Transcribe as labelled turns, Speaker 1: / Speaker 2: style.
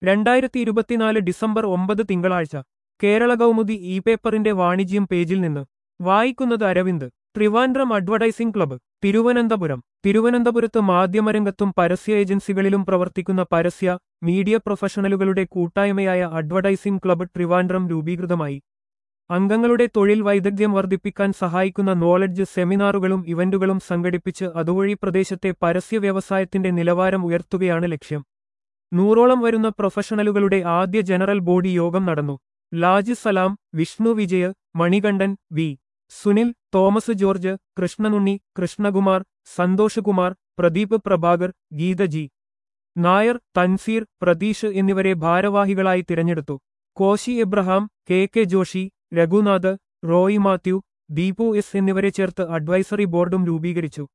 Speaker 1: രണ്ടായിരത്തി ഇരുപത്തിനാല് ഡിസംബർ ഒമ്പത് തിങ്കളാഴ്ച കേരള കൗമുദി ഇ പേപ്പറിന്റെ വാണിജ്യം പേജിൽ നിന്ന് വായിക്കുന്നത് അരവിന്ദ് ട്രിവാൻഡ്രം അഡ്വർടൈസിംഗ് ക്ലബ്ബ് തിരുവനന്തപുരം തിരുവനന്തപുരത്ത് മാധ്യമരംഗത്തും പരസ്യ ഏജൻസികളിലും പ്രവർത്തിക്കുന്ന പരസ്യ മീഡിയ പ്രൊഫഷണലുകളുടെ കൂട്ടായ്മയായ അഡ്വർടൈസിംഗ് ക്ലബ്ബ് ട്രിവാൻഡ്രം രൂപീകൃതമായി അംഗങ്ങളുടെ തൊഴിൽ വൈദഗ്ധ്യം വർദ്ധിപ്പിക്കാൻ സഹായിക്കുന്ന നോളജ് സെമിനാറുകളും ഇവന്റുകളും സംഘടിപ്പിച്ച് അതുവഴി പ്രദേശത്തെ പരസ്യ വ്യവസായത്തിന്റെ നിലവാരം ഉയർത്തുകയാണ് ലക്ഷ്യം നൂറോളം വരുന്ന പ്രൊഫഷണലുകളുടെ ആദ്യ ജനറൽ ബോഡി യോഗം നടന്നു ലാജ് സലാം വിഷ്ണു വിജയ് മണികണ്ഠൻ വി സുനിൽ തോമസ് ജോർജ് കൃഷ്ണനുണ്ണി കൃഷ്ണകുമാർ സന്തോഷ് കുമാർ പ്രദീപ് പ്രഭാകർ ഗീത ജി നായർ തൻസീർ പ്രതീഷ് എന്നിവരെ ഭാരവാഹികളായി തിരഞ്ഞെടുത്തു Koshy Abraham K K Joshy Raghunath Roy Mathew Deepu S എന്നിവരെ ചേർത്ത് അഡ്വൈസറി ബോർഡും രൂപീകരിച്ചു